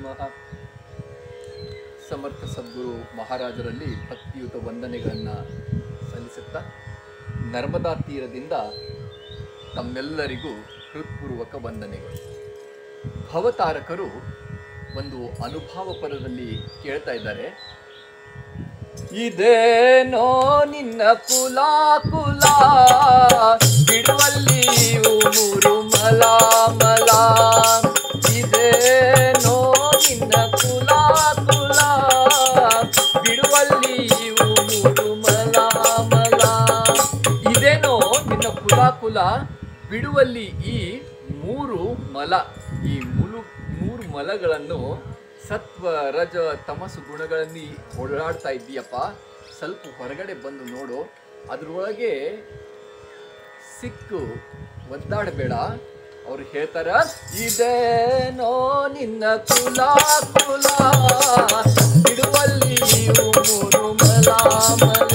ನಮಃ ಸಮರ್ಥ ಸದ್ಗುರು ಮಹಾರಾಜರಲ್ಲಿ ಭಕ್ತಿಯುತ ವಂದನೆಗಳನ್ನು ಸಲ್ಲಿಸುತ್ತಾ ನರ್ಮದಾ ತೀರದಿಂದ ತಮ್ಮೆಲ್ಲರಿಗೂ ಹೃತ್ಪೂರ್ವಕ ವಂದನೆಗಳು ಭವತಾರಕರು ಒಂದು ಅನುಭವ ಪದದಲ್ಲಿ ಕೇಳ್ತಾ ಇದ್ದಾರೆ ಇದೇನೋ ನಿನ್ನ ಕುಲ ಕುಲ ಬಿಡುವಲ್ಲಿ ಮೂರು ಮಲ ಮಲ ಇದೇನೋ ನಿನ್ನ ಕುಲ ಕುಲ ಬಿಡುವಲ್ಲಿ ಮೂರು ಮಲ ಮಲ ಇದೇನೋ ನಿನ್ನ ಕುಲ ಕುಲ ಬಿಡುವಲ್ಲಿ ಈ ಮೂರು ಮಲ ಈ ಮುಲು ಮೂರು ಮಲಗಳನ್ನು ಸತ್ವ ರಜ ತಮಸು ಗುಣಗಳಲ್ಲಿ ಓಡಾಡ್ತಾ ಇದ್ದೀಯಪ್ಪ ಸ್ವಲ್ಪ ಹೊರಗಡೆ ಬಂದು ನೋಡು ಅದ್ರೊಳಗೆ ಸಿಕ್ಕು ಒದ್ದಾಡಬೇಡ ಅವ್ರು ಹೇಳ್ತಾರ ಇದೇನೋ ನಿನ್ನ ಕುಲ ಕುಲ ಬಿಡುವಲ್ಲಿ ಇವು ಮೂರು ಮಲ ಮಲ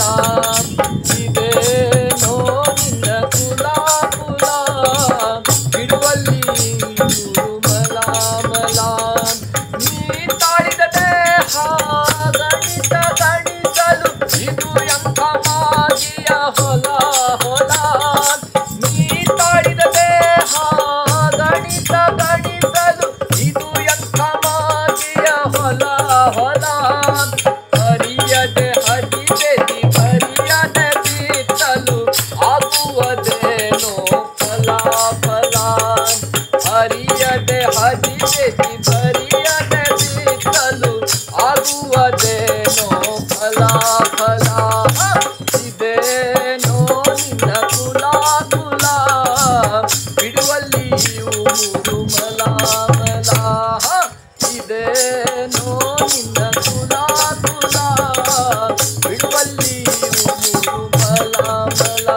ಇದೇನೋ ನಿನ್ನ ಕುಲ ಕುಲ ಬಿಡುವಲ್ಲಿ ಮೂರು ಮಲ ಮಲ ನೀ ತಾಳಿದ ದೇಹ ಗಣಿತ ಗಣಿಸಲು ಇದು ಎಂಥ ಮಾಗಿಯ ಹೊಲ ಹೊಲ ನೀ ತಾಳಿದ ದೇಹ ಗಣಿತ ಗಣಿಸಲು ಇದು ಎಂಥ ಮಾಗಿಯ ಹೊಲ ಹೊಲ ಹರಿಯದೆ ಹರಿದೆ ಹರಿಯದೆ ಬಿತ್ತಲು ಆಗುವುದೇನೋ ಫಲ ಫಲ ಹರಿಯದೆ ಹರಿದೆ ಹರಿಯದೆ ಬಿತ್ತಲು ಆಗುವುದೇನೋ ಫಲ ಫಲ ಇದೇನೋ ನಿನ್ನ ಕುಲ ಕುಲ ಬಿಡುವಲ್ಲಿ ಇವು ಮೂರು ಮಲ ಮಲ ಇದೇನೋ ನಿನ್ನ ಕುಲ ಕುಲ ಬಿಡುವಲ್ಲಿ ಇವು ಮೂರು ಮಲ ಮಲ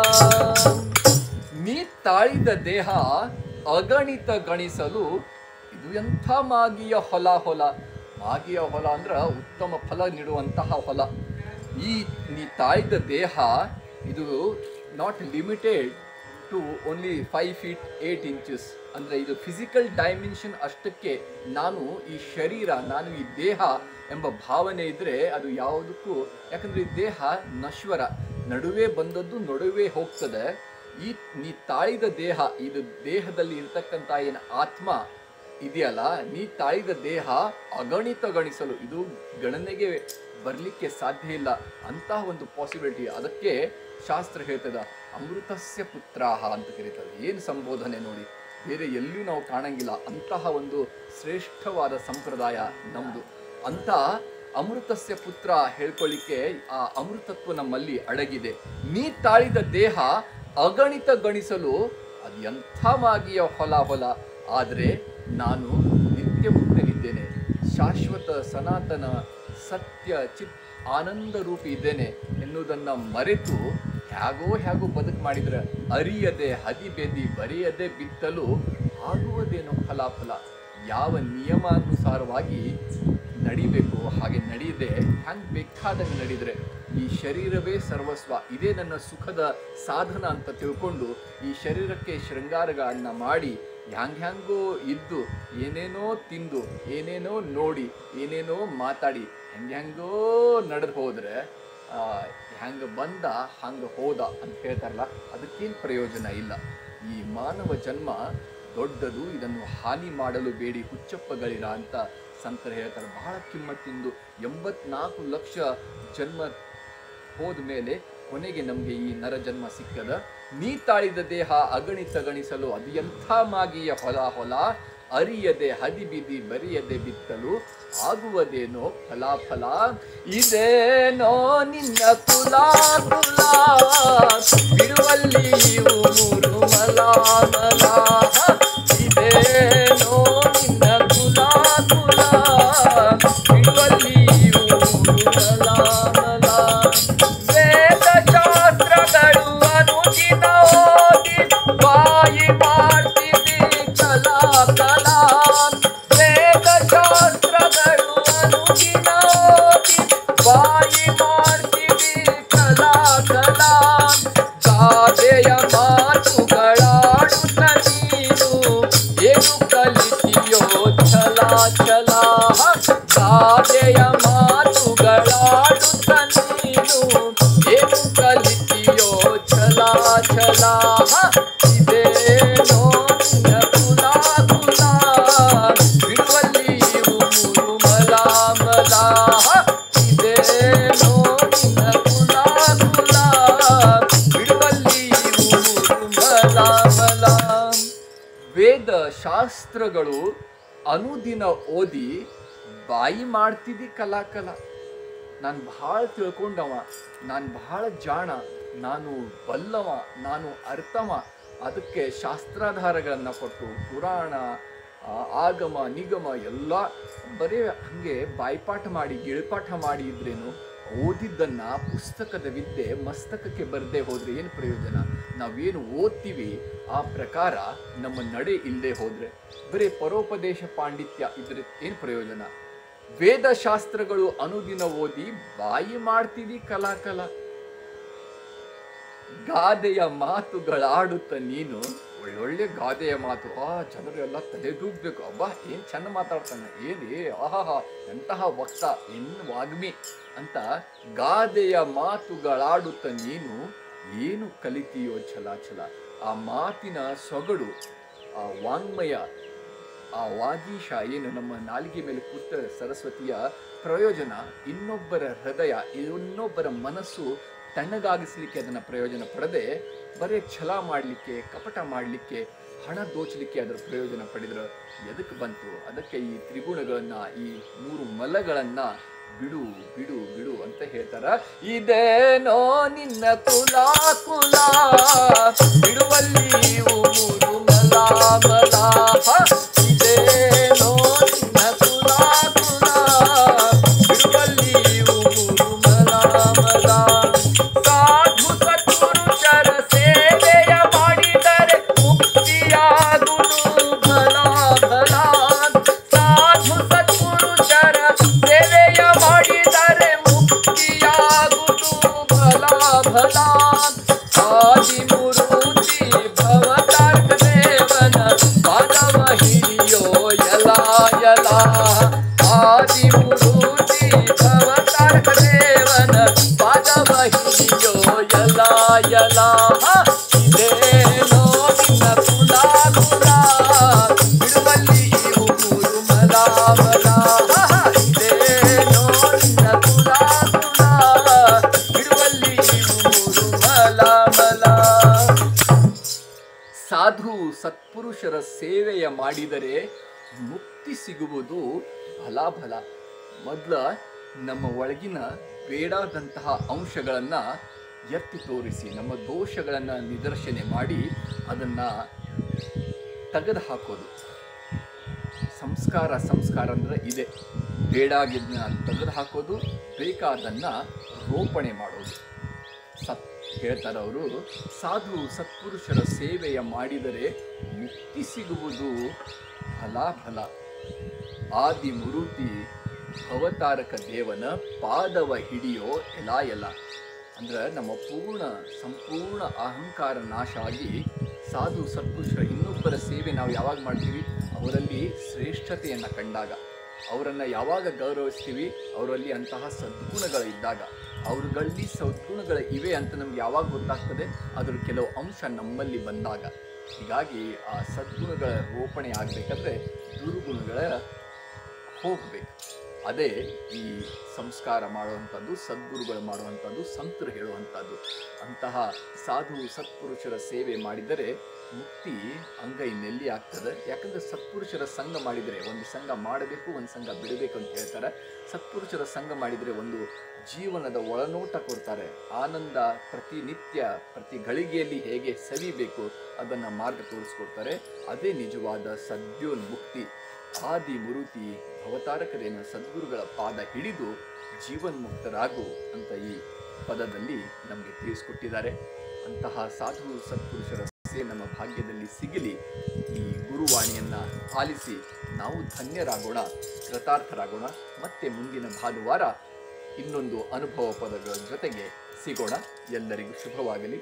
ನೀ ತಾಳಿದ ದೇಹ ಅಗಣಿತ ಗಣಿಸಲು ಇದು ಎಂಥ ಮಾಗಿಯ ಹೊಲ ಹೊಲ ಮಾಗಿಯ ಹೊಲ ಅಂದ್ರ ಉತ್ತಮ ಫಲ ನೀಡುವಂತಹ ಹೊಲ ಈ ನೀ ತಾಳಿದ ದೇಹ ಇದು not limited to only five feet eight inches ಅಂದರೆ ಇದು ಫಿಸಿಕಲ್ ಡೈಮೆನ್ಷನ್ ಅಷ್ಟಕ್ಕೆ ನಾನು ಈ ಶರೀರ ನಾನು ಈ ದೇಹ ಎಂಬ ಭಾವನೆ ಇದ್ದರೆ ಅದು ಯಾವುದಕ್ಕೂ ಯಾಕಂದರೆ ಈ ದೇಹ ನಶ್ವರ ನಡುವೆ ಬಂದದ್ದು ನಡುವೆ ಹೋಗ್ತದೆ ಈ ನೀ ತಾಳಿದ ದೇಹ ಇದು ದೇಹದಲ್ಲಿ ಇರ್ತಕ್ಕಂಥ ಏನು ಆತ್ಮ ಇದೆಯಲ್ಲ ನೀ ತಾಳಿದ ದೇಹ ಅಗಣಿತ ಗಣಿಸಲು ಇದು ಗಣನೆಗೆ ಬರಲಿಕ್ಕೆ ಸಾಧ್ಯ ಇಲ್ಲ ಅಂತಹ ಒಂದು ಪಾಸಿಬಿಲಿಟಿ ಅದಕ್ಕೆ ಶಾಸ್ತ್ರ ಹೇಳ್ತದ ಅಮೃತಸ್ಯ ಪುತ್ರಾಹ ಅಂತ ಕರೀತದೆ ಏನು ಸಂಬೋಧನೆ ನೋಡಿ ಬೇರೆ ಎಲ್ಲೂ ನಾವು ಕಾಣಂಗಿಲ್ಲ ಅಂತಹ ಒಂದು ಶ್ರೇಷ್ಠವಾದ ಸಂಪ್ರದಾಯ ನಮ್ಮದು ಅಂತ ಅಮೃತಸ್ಯ ಪುತ್ರ ಹೇಳ್ಕೊಳ್ಳಿಕ್ಕೆ ಆ ಅಮೃತತ್ವ ನಮ್ಮಲ್ಲಿ ಅಡಗಿದೆ ನೀ ತಾಳಿದ ದೇಹ ಅಗಣಿತ ಗಣಿಸಲು ಅದು ಎಂಥ ಮಾಗಿಯ ಹೊಲ ಹೊಲ ಆದರೆ ನಾನು ನಿತ್ಯ ಮುಕ್ತನಿದ್ದೇನೆ ಶಾಶ್ವತ ಸನಾತನ ಸತ್ಯ ಚಿತ್ ಆನಂದ ರೂಪಿ ಇದ್ದೇನೆ ಎನ್ನುವುದನ್ನು ಮರೆತು ಹೇಗೋ ಹೇಗೋ ಬದುಕು ಮಾಡಿದ್ರೆ ಅರಿಯದೆ ಹದಿಬೆದಿ ಬರೆಯದೆ ಬಿತ್ತಲು ಆಗುವುದೇನೋ ಫಲಾಫಲ ಯಾವ ನಿಯಮಾನುಸಾರವಾಗಿ ನಡಿಬೇಕು ಹಾಗೆ ನಡೆಯದೆ ಹ್ಯಾಂಗೆ ಬೇಕಾದಂಗೆ ನಡೆದ್ರೆ ಈ ಶರೀರವೇ ಸರ್ವಸ್ವ ಇದೇ ನನ್ನ ಸುಖದ ಸಾಧನ ಅಂತ ತಿಳ್ಕೊಂಡು ಈ ಶರೀರಕ್ಕೆ ಶೃಂಗಾರಗಳನ್ನ ಮಾಡಿ ಹ್ಯಾಂಗ್ ಹ್ಯಾಂಗೋ ಇದ್ದು ಏನೇನೋ ತಿಂದು ಏನೇನೋ ನೋಡಿ ಏನೇನೋ ಮಾತಾಡಿ ಹೆಂಗೆ ಹೆಂಗೋ ನಡೆದು ಹೋದ್ರೆ ಹೆಂಗೆ ಬಂದ ಹಂಗೆ ಹೋದ ಅಂತ ಹೇಳ್ತಾರಲ್ಲ ಅದಕ್ಕೇನು ಪ್ರಯೋಜನ ಇಲ್ಲ ಈ ಮಾನವ ಜನ್ಮ ದೊಡ್ಡದು ಇದನ್ನು ಹಾನಿ ಮಾಡಲು ಬೇಡಿ ಹುಚ್ಚಪ್ಪಗಳಿರ ಅಂತ ಸಂತರು ಹೇಳ್ತಾರೆ ಬಹಳ ಕಿಮ್ಮತ್ತಿಂದು ಎಂಬತ್ನಾಲ್ಕು ಲಕ್ಷ ಜನ್ಮ ಹೋದ ಮೇಲೆ ಕೊನೆಗೆ ನಮಗೆ ಈ ನರ ಜನ್ಮ ಸಿಕ್ಕದ ನೀ ತಾಳಿದ ದೇಹ ಅಗಣಿತ ಗಣಿಸಲು ಅದು ಎಂಥ ಮಾಗಿಯ ಹೊಲ ಹೊಲ ಅರಿಯದೆ ಹದಿಬಿದಿ ಬರಿಯದೆ ಬಿತ್ತಲು ಆಗುವುದೇನೋ ಫಲಾಫಲ ಇದೇನೋ ನಿನ್ನ ಕುಲ ಕುಲ ಬಿಡುವಲ್ಲಿ ಇವು ಮೂರು ಮಲ ಮಲ ಇದೇನೋ ನಿನ್ನ ಕುಲ ಕುಲ ಬಿಡುವಲ್ಲಿ ಇವು ಮೂರು ಮಲ ಮಲ ವೇದ ಶಾಸ್ತ್ರಗಳು ಅನುಚಿತ ಓದಿ ಬಾಯಿ ಮಾಡ್ತಿದ್ದಿ ಕಲಾ ಕಲಾ ವೇದ ಶಾಸ್ತ್ರಗಳು ಅನುಚಿತ ಓದಿ ಬಾಯಿ ಮಾಡ್ತಿದ್ದಿ ಕಲಾ ಕಲಾ ಗಾದೆಯ ಛಲ ಇದೇನೋ ನಿನ್ನ ಕುಲ ಕುಲ ಬಿಡುವಲ್ಲಿ ಮೂರು ಮಲ ಮಲ ಇದೇನೋ ನಿನ್ನ ಕುಲ ಕುಲ ಬಿಡುವಲ್ಲಿ ಮೂರು ಮಲ ಮಲ ವೇದ ಶಾಸ್ತ್ರಗಳು ಅನುದಿನ ಓದಿ ಬಾಯಿ ಮಾಡ್ತಿದ್ದಿ ಕಲಾಕಲ ನಾನು ಭಾಳ ತಿಳ್ಕೊಂಡವ ನಾನು ಭಾಳ ಜಾಣ ನಾನು ಬಲ್ಲವ ನಾನು ಅರ್ಥವ ಅದಕ್ಕೆ ಶಾಸ್ತ್ರಾಧಾರಗಳನ್ನು ಕೊಟ್ಟು ಪುರಾಣ ಆ, ಆಗಮ ನಿಗಮ ಎಲ್ಲ ಬರೀ ಹಾಗೆ ಬಾಯ್ಪಾಠ ಮಾಡಿ ಗಿಳಿಪಾಠ ಮಾಡಿ ಇದ್ರೇನು ಓದಿದ್ದನ್ನ ಪುಸ್ತಕದ ವಿದ್ಯೆ ಮಸ್ತಕಕ್ಕೆ ಬರದೇ ಹೋದ್ರೆ ಏನು ಪ್ರಯೋಜನ ನಾವೇನು ಓದ್ತೀವಿ ಆ ಪ್ರಕಾರ ನಮ್ಮ ನಡೆ ಇಲ್ಲದೆ ಹೋದ್ರೆ ಬರೀ ಪರೋಪದೇಶ ಪಾಂಡಿತ್ಯ ಇದ್ರೆ ಏನು ಪ್ರಯೋಜನ ವೇದಶಾಸ್ತ್ರಗಳು ಅನುದಿನ ಓದಿ ಬಾಯಿ ಮಾಡ್ತೀವಿ ಕಲಾಕಲ ಗಾದೆಯ ಮಾತುಗಳಾಡುತ್ತ ನೀನು ಒಳ್ಳೊಳ್ಳೆ ಗಾದೆಯ ಮಾತು ಆ ಜನರು ಎಲ್ಲ ತಲೆದೂಗ್ಬೇಕು ಅಬ್ಬಾ ಏನ್ ಚಂದ ಮಾತಾಡ್ತಾನೆ ಏನೇ ಆಹಾ ಎಂತಹ ವಕ್ತ ಎನ್ ವಾಗ್ಮಿ ಅಂತ ಗಾದೆಯ ಮಾತುಗಳಾಡುತ್ತ ನೀನು ಏನು ಕಲಿತೀಯೋ ಛಲ ಛಲ ಆ ಮಾತಿನ ಸೊಗಡು ಆ ವಾಂಗ್ಮಯ ಆ ವಾಗೀಶ ಏನು ನಮ್ಮ ನಾಲಿಗೆ ಮೇಲೆ ಕೂತ ಸರಸ್ವತಿಯ ಪ್ರಯೋಜನ ಇನ್ನೊಬ್ಬರ ಹೃದಯ ಇನ್ನೊಬ್ಬರ ಮನಸ್ಸು ತಣ್ಣಗಾಗಿಸ್ಲಿಕ್ಕೆ ಅದನ್ನ ಪ್ರಯೋಜನ ಪಡೆದೆ ಬರೀ ಛಲ ಮಾಡಲಿಕ್ಕೆ ಕಪಟ ಮಾಡಲಿಕ್ಕೆ ಹಣ ದೋಚಲಿಕ್ಕೆ ಅದರ ಪ್ರಯೋಜನ ಪಡೆದ್ರೆ ಎದಕ್ಕೆ ಬಂತು ಅದಕ್ಕೆ ಈ ತ್ರಿಗುಣಗಳನ್ನ ಈ ಮೂರು ಮಲಗಳನ್ನ ಬಿಡು ಬಿಡು ಬಿಡು ಅಂತ ಹೇಳ್ತಾರ ಇದೇನೋ ನಿನ್ನ ಕುಲ ಕುಲ ಬಿಡುವಲ್ಲಿ ಇವು ಮೂರು ಮಲ ಮಲ ಹ, ಇದೇನೋ ನಿನ್ನ ಕುಲ ಕುಲ ಬಿಡುವಲ್ಲಿ ಇವು ಮೂರು ಮಲ ಮಲ ಸಾಧು ಸತ್ಪುರುಷರ ಸೇವೆಯ ಮಾಡಿದರೆ ಮುಕ್ತಿಯಾಗುವುದು ಫಲ ಫಲ ಸಾಧು ಸತ್ಪುರುಷರ ಸೇವೆಯ ಮಾಡಿದರೆ ಮುಕ್ತಿಯಾಗುವುದು ಫಲ ಫಲ ಆದಿಮೂರುತಿ ಭವತಾರ್ಕ ದೇವನ ಪಾದವ ಹಿಡಿಯೋ ಯಲ ಯಲ ಆದಿಮೂರುತಿ ಭವತಾರ್ಕ ದೇವನ ಪಾದವ ಹಿಡಿಯೋ ಯಲ ಯಲ ಇದೇನೋ ನಿನ್ನ ಕುಲ ಕುಲ ಬಿಡುವಲ್ಲಿ ಇವು ಮೂರು ಮಲ ಮಲ ಇದೇನೋ ನಿನ್ನ ಕುಲ ಕುಲ ಬಿಡುವಲ್ಲಿ ಇವು ಮೂರು ಮಲ ಮಲ ಸಾಧು ಸತ್ಪುರುಷರ ಸೇವೆಯ ಮಾಡಿದರೆ ಮುಕ್ತಿ ಸಿಗುವುದು ಫಲ ಫಲ ಮೊದಲ ನಮ್ಮ ಒಳಗಿನ ಬೇಡಾದಂತಹ ಅಂಶಗಳನ್ನ ಎತ್ತಿ ತೋರಿಸಿ ನಮ್ಮ ದೋಷಗಳನ್ನ ನಿದರ್ಶನೆ ಮಾಡಿ ಅದನ್ನ ತೆಗೆದು ಹಾಕೋದು ಸಂಸ್ಕಾರ ಸಂಸ್ಕಾರ ಅಂದ್ರೆ ಇದೆ ಬೇಡಾಗಿದ್ದನ್ನ ತೆಗೆದು ಹಾಕೋದು ಬೇಕಾದನ್ನ ರೋಪಣೆ ಮಾಡೋದು ಸತ್ ಹೇಳ್ತಾರೆ ಅವರು ಸಾಧು ಸತ್ಪುರುಷರ ಸೇವೆಯ ಮಾಡಿದರೆ ಮುಕ್ತಿ ಸಿಗುವುದು ಫಲ ಫಲ ಆದಿ ಮುರುತಿ ಅವತಾರಕ ದೇವನ ಪಾದವ ಹಿಡಿಯೋ ಎಲ ಎಲ ಅಂದ್ರೆ ನಮ್ಮ ಪೂರ್ಣ ಸಂಪೂರ್ಣ ಅಹಂಕಾರ ನಾಶ ಆಗಿ ಸಾಧು ಸತ್ಪುರುಷರ ಇನ್ನೊಬ್ಬರ ಸೇವೆ ನಾವು ಯಾವಾಗ ಮಾಡ್ತೀವಿ ಅವರಲ್ಲಿ ಶ್ರೇಷ್ಠತೆಯನ್ನು ಕಂಡಾಗ ಅವರನ್ನು ಯಾವಾಗ ಗೌರವಿಸ್ತೀವಿ ಅವರಲ್ಲಿ ಅಂತಹ ಸದ್ಗುಣಗಳು ಇದ್ದಾಗ ಅವ್ರುಗಳಲ್ಲಿ ಸದ್ಗುಣಗಳು ಇವೆ ಅಂತ ನಮ್ಗೆ ಯಾವಾಗ ಗೊತ್ತಾಗ್ತದೆ ಅದ್ರ ಕೆಲವು ಅಂಶ ನಮ್ಮಲ್ಲಿ ಬಂದಾಗ ಹೀಗಾಗಿ ಆ ಸದ್ಗುಣಗಳ ರೋಪಣೆ ಆಗಬೇಕಾದ್ರೆ ದುರ್ಗುಣಗಳ ಹೋಗಬೇಕು ಅದೇ ಈ ಸಂಸ್ಕಾರ ಮಾಡುವಂಥದ್ದು ಸದ್ಗುರುಗಳು ಮಾಡುವಂಥದ್ದು ಸಂತರು ಹೇಳುವಂಥದ್ದು ಅಂತಹ ಸಾಧು ಸತ್ಪುರುಷರ ಸೇವೆ ಮಾಡಿದರೆ ಮುಕ್ತಿ ಅಂಗೈ ನೆಲ್ಲಿ ಆಗ್ತದೆ ಯಾಕಂದ್ರೆ ಸತ್ಪುರುಷರ ಸಂಘ ಮಾಡಿದರೆ ಒಂದು ಸಂಘ ಮಾಡಬೇಕು ಒಂದು ಸಂಘ ಬಿಡಬೇಕು ಅಂತ ಹೇಳ್ತಾರೆ ಸತ್ಪುರುಷರ ಸಂಘ ಮಾಡಿದರೆ ಒಂದು ಜೀವನದ ಒಳನೋಟ ಕೊಡ್ತಾರೆ ಆನಂದ ಪ್ರತಿನಿತ್ಯ ಪ್ರತಿ ಗಳಿಗೆಯಲ್ಲಿ ಹೇಗೆ ಸವಿಬೇಕು ಅದನ್ನು ಮಾರ್ಗ ತೋರಿಸ್ಕೊಡ್ತಾರೆ ಅದೇ ನಿಜವಾದ ಸದ್ಯೋನ್ಮುಕ್ತಿ ಆದಿ ಮುರುತಿ ಅವತಾರಕರೇನ ಸದ್ಗುರುಗಳ ಪಾದ ಹಿಡಿದು ಜೀವನ್ಮುಕ್ತರಾಗು ಅಂತ ಈ ಪದದಲ್ಲಿ ನಮಗೆ ತಿಳಿಸ್ಕೊಟ್ಟಿದ್ದಾರೆ ಅಂತಹ ಸಾಧು ಸತ್ಪುರುಷರ ಸೇ ನಮ್ಮ ಭಾಗ್ಯದಲ್ಲಿ ಸಿಗಲಿ ಈ ಗುರುವಾಣಿಯನ್ನ ಆಲಿಸಿ ನಾವು ಧನ್ಯರಾಗೋಣ ಕೃತಾರ್ಥರಾಗೋಣ ಮತ್ತೆ ಮುಂದಿನ ಭಾನುವಾರ ಇನ್ನೊಂದು ಅನುಭವ ಪದಗಳ ಜೊತೆಗೆ ಸಿಗೋಣ ಎಲ್ಲರಿಗೂ ಶುಭವಾಗಲಿ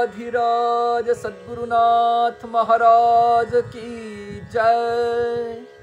ರಾಜಾಧಿರಾಜ ಸದ್ಗುರುನಾಥ ಮಹಾರಾಜ ಕಿ ಜಯ